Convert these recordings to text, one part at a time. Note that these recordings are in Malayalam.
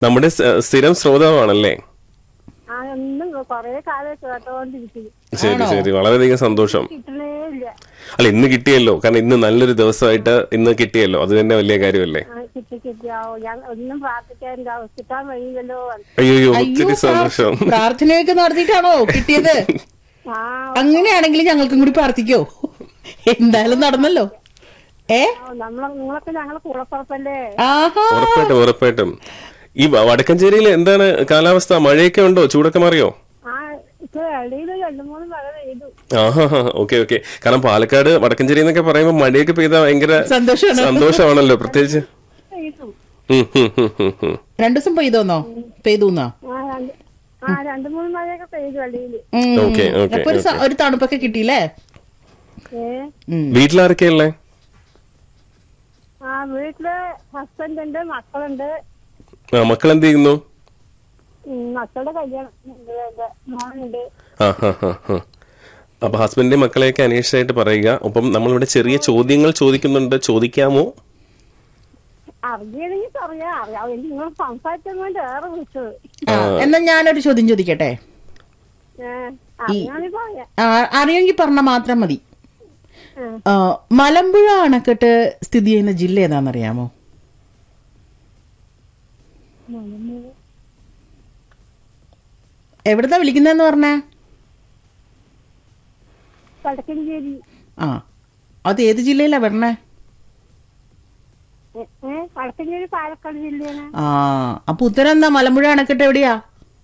നമ്മുടെ സ- സ്ഥിരം ശ്രോതാവാണല്ലേ ആ ഒന്നും കൊറേ കാലം കേട്ടോണ്ടിരിക്കുന്നു ശരി ശരി വളരെയധികം സന്തോഷം കിട്ടണേ ഇല്ല അല്ല ഇന്ന് കിട്ടിയല്ലോ കാരണം ഇന്ന് നല്ലൊരു ദിവസമായിട്ട് ഇന്ന് കിട്ടിയല്ലോ അത് തന്നെ വലിയ കാര്യമല്ലേ ആ, കിട്ടി കിട്ടിയാവോ ഞാൻ ഒന്നും പ്രാർത്ഥിക്കാൻ കിട്ടാൻ വഴിയില്ലല്ലോ അയ്യോ അയ്യോ അയ്യോ ഒത്തിരി സന്തോഷം പ്രാർ- പ്രാർത്ഥനയൊക്കെ നടത്തിയിട്ടാണോ കിട്ടിയത് ആ അങ്ങനെയാണെങ്കിൽ ഞങ്ങൾക്കും കൂടി പ്രാർത്ഥിക്കോ എന്തായാലും നടന്നല്ലോ ഏ നമ്മളെ നിങ്ങളൊക്കെ ഞങ്ങളെ കൂടപ്പുറപ്പല്ലേ ആഹാ ഉറപ്പായിട്ടും ഉറപ്പായിട്ടും ഈ വ- വടക്കഞ്ചേരിയിൽ എന്താണ് കാലാവസ്ഥ മഴയൊക്കെ ഉണ്ടോ ചൂടൊക്കെ മാറിയോ ആ ഇപ്പൊ ഇടയിൽ രണ്ടു മൂന്ന് മഴ പെയ്തു ആഹാ ഓക്കെ ഓക്കെ കാരണം പാലക്കാട് വടക്കഞ്ചേരി എന്നൊക്കെ പറയുമ്പോൾ മഴയൊക്കെ പെയ്താൽ ഭയങ്കര സന്തോഷാണ്. സന്തോഷമാണല്ലോ പ്രത്യേകിച്ച് പെയ്തു ഉം, ഉം, ഉം, ഉം, ഉം. രണ്ടു ദിവസം പെയ്തോന്നോ പെയ്തൂന്നോ ആ രണ്ട് ആ രണ്ടു മൂന്ന് മഴയൊക്കെ പെയ്തു വെളിയില് ഉം. ഓക്കെ, ഓക്കെ, അപ്പൊ ഒരു സ- ഒരു തണുപ്പൊക്കെ കിട്ടിയില്ലേ ഏ ഉം. വീട്ടിലാരൊക്കെയല്ലേ ആ വീട്ടില് ഹസ്ബൻഡ് ഉണ്ട് മക്കളുണ്ട് ആ മക്കൾ എന്ത് ചെയ്യുന്നു ഉം, മക്കളുടെ കല്യാണം ഉണ്ട് എന്റെ മോനുണ്ട് ആ ഹാ ഹാ ഹാ അപ്പൊ ഹസ്ബൻഡിന്റെ മക്കളെയൊക്കെ അന്വേഷിച്ചായിട്ട് പറയുക ഒപ്പം നമ്മളിവിടെ ചെറിയ ചോദ്യങ്ങൾ ചോദിക്കുന്നുണ്ട് ചോദിക്കാമോ അറിയണമെങ്കിൽ പറയാം അറിയാം എനിക്ക് നിങ്ങൾ സംസാരിച്ചതുകൊണ്ട് ഏറെ വിളിച്ചത് ആ, എന്നാ ഞാനൊരു ചോദ്യം ചോദിക്കട്ടെ ഏഹ് അറിയാണെങ്കിൽ പറയാം ആ, അറിയുമെങ്കിൽ പറഞ്ഞാൽ മാത്രം മതി ഉം. ആ, മലമ്പുഴ അണക്കെട്ട് സ്ഥിതി ചെയ്യുന്ന ജില്ല ഏതാണെന്നറിയാമോ എവിടുന്നാ വിളിക്കുന്നതെന്ന് പറഞ്ഞേ വടക്കഞ്ചേരി ആ അത് ഏത് ജില്ലയിലാ വരണേ ഏ, ഏ, വടക്കഞ്ചേരി പാലക്കാട് ജില്ലയാണ് ആ അപ്പൊ ഉത്തരം എന്താ മലമ്പുഴ അണക്കെട്ട് എവിടെയാ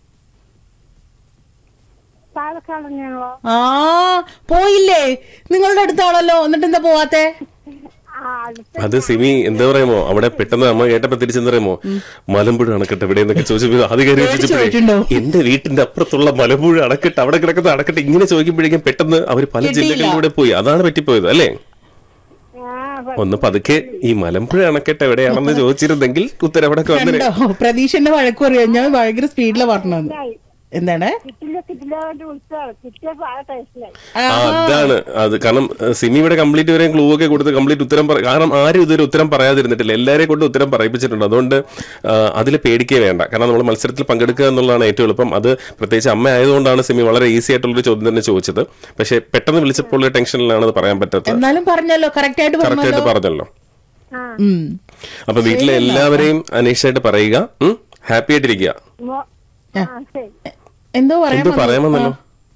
പാലക്കാട് തന്നെയാണല്ലോ ആ പോയില്ലേ നിങ്ങളുടെ അടുത്താണല്ലോ എന്നിട്ട് എന്താ പോവാത്തെ ആ അടുത്ത അത് സിമി എന്താ പറയുമോ അവിടെ പെട്ടെന്ന് അമ്മ കേട്ടപ്പോ തിരിച്ചെന്താ പറയുമോ മലമ്പുഴ അണക്കെട്ട് എവിടെ എന്നൊക്കെ ചോദിച്ചപ്പോ അത് കയറി വെച്ചപ്പോഴേ ചോദിച്ചിട്ടുണ്ടോ? എന്റെ വീട്ടിന്റെ അപ്പുറത്തുള്ള മലമ്പുഴ അണക്കെട്ട് അവിടെ കിടക്കുന്ന അണക്കെട്ട് ഇങ്ങനെ ചോദിക്കുമ്പോഴേക്കും പെട്ടെന്ന് അവർ പല കിട്ടിയില്ല. ജില്ലകളിലൂടെ പോയി അതാണ് പറ്റിപ്പോയത് അല്ലേ ആ ഒന്ന് പതുക്കെ ഈ മലമ്പുഴ അണക്കെട്ട് എവിടെയാണെന്ന് ചോദിച്ചിരുന്നെങ്കിൽ ഉത്തരം അവിടെ വന്നേ കണ്ടോ പ്രതീക്ഷന്റെ വഴക്കും അറിയാം ഞാൻ ഭയങ്കര സ്പീഡിലാണ് പറഞ്ഞത് എന്താണ് കിട്ടില്ല കിട്ടില്ല വേണ്ടി വിളിച്ചതാണ് കിട്ടിയപ്പോ ആ ടേസ്റ്റിലായി ആ, അതാണ് അത് കാരണം ഏഹ്, സിമി ഇവിടെ കംപ്ലീറ്റ് വരെയും ക്ലൂ ഒക്കെ കൊടുത്ത് കംപ്ലീറ്റ് ഉത്തരം പറ- കാരണം ആരും ഇതുവരെ ഉത്തരം പറയാതിരുന്നിട്ടില്ല എല്ലാവരെയും കൊണ്ട് ഉത്തരം പറയിപ്പിച്ചിട്ടുണ്ട് അതുകൊണ്ട് അതിൽ പേടിക്കേ വേണ്ട കാരണം നമ്മൾ മത്സരത്തിൽ പങ്കെടുക്കുക എന്നുള്ളതാണ് ഏറ്റവും എളുപ്പം അത് പ്രത്യേകിച്ച് അമ്മ ആയതുകൊണ്ടാണ് സിമി വളരെ ഈസി ആയിട്ടുള്ളൊരു ചോദ്യം തന്നെ ചോദിച്ചത് പക്ഷെ പെട്ടെന്ന് വിളിച്ചപ്പോൾ ഉള്ള ടെൻഷനിലാണ് അത് പറയാൻ പറ്റാത്തത് എന്നാലും പറഞ്ഞല്ലോ കറക്റ്റ് ആയിട്ട് കറക്റ്റ് പറഞ്ഞല്ലോ ആയിട്ട് പറഞ്ഞല്ലോ ആ ഉം. അപ്പൊ വീട്ടിലെ എല്ലാവരെയും അന്വേഷിച്ചായിട്ട് പറയുക ഹാപ്പി ആയിട്ടിരിക്കുക മോ- ആ ശരി എന്തോ പറയാൻ എന്തോ വന്നു. പറയാമെന്നല്ലോ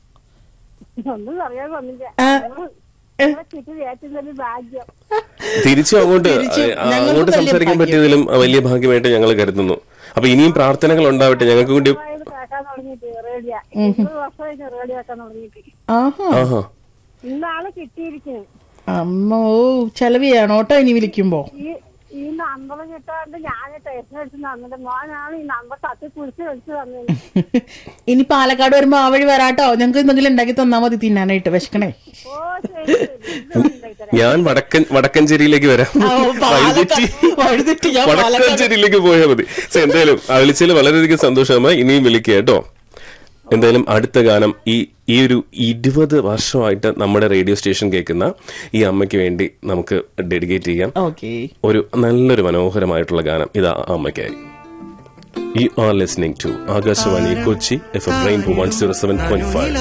ഒന്നും പറയാൻ വന്നില്ല ആ. നിങ്ങളെ കിട്ടി ഏറ്റവും ഭാഗ്യം തിരിച്ചും അങ്ങോട്ട് തിരിച്ചും ആ, ഞങ്ങൾക്ക് അങ്ങോട്ട് വലിയ സംസാരിക്കാൻ ഭാഗ്യം. പറ്റിയതിലും വലിയ ഭാഗ്യമായിട്ട് ഞങ്ങൾ കരുതുന്നു അപ്പൊ ഇനിയും പ്രാർത്ഥനകൾ ഉണ്ടാവട്ടെ ഞങ്ങൾക്ക് വേണ്ടി ഇത് കേൾക്കാൻ തുടങ്ങിയിട്ട് റേഡിയ ഇരുപത് വർഷമായിട്ട് റേഡിയോ കേൾക്കാൻ തുടങ്ങിയിട്ട് ആഹാ ആഹാ ഇന്നാള് കിട്ടിയിരിക്കുന്നു അമ്മോ ചെലവ് ചെയ്യണം ഓട്ടോ ഇനി വിളിക്കുമ്പോ ഈ ഈ നമ്പർ കിട്ടാണ്ട് ഞാൻ ടെസ്റ്റ് അടിച്ച് തന്നിട്ട് മോനാണ് ഈ നമ്പർ തട്ടി കുറിച്ച് വെച്ച് തന്നത് ഇനി പാലക്കാട് വരുമ്പോ ആ വഴി വരാട്ടോ ഞങ്ങൾക്ക് എന്തെങ്കിലും ഉണ്ടാക്കി തന്നാ മതി തിന്നാനായിട്ട് വിശക്കണേ ഓ ശരി ശരി. ഇത് ഉണ്ടായിത്തരാം. ഞാൻ വടക്കൻ വടക്കഞ്ചേരിയിലേക്ക് വരാം ആ, ഓ, വഴിതെറ്റി പാലക്കാട്- വഴിതെറ്റി ഞാൻ പാലക്കാട് വടക്കഞ്ചേരിയിലേക്ക് പോയാൽ മതി സോ, എന്തായാലും ആ വിളിച്ചതിൽ വളരെയധികം സന്തോഷമായി ഇനിയും വിളിക്കുക കേട്ടോ എന്തായാലും അടുത്ത ഗാനം ഈ ഈ ഒരു ഇരുപത് വർഷമായിട്ട് നമ്മുടെ റേഡിയോ സ്റ്റേഷൻ കേൾക്കുന്ന ഈ അമ്മയ്ക്ക് വേണ്ടി നമുക്ക് ഡെഡിക്കേറ്റ് ചെയ്യാം ഓക്കെ ഒരു നല്ലൊരു മനോഹരമായിട്ടുള്ള ഗാനം ഇതാ ആ അമ്മയ്ക്കായി you are listening to Akashvani Kochi F M rainbow one zero seven point five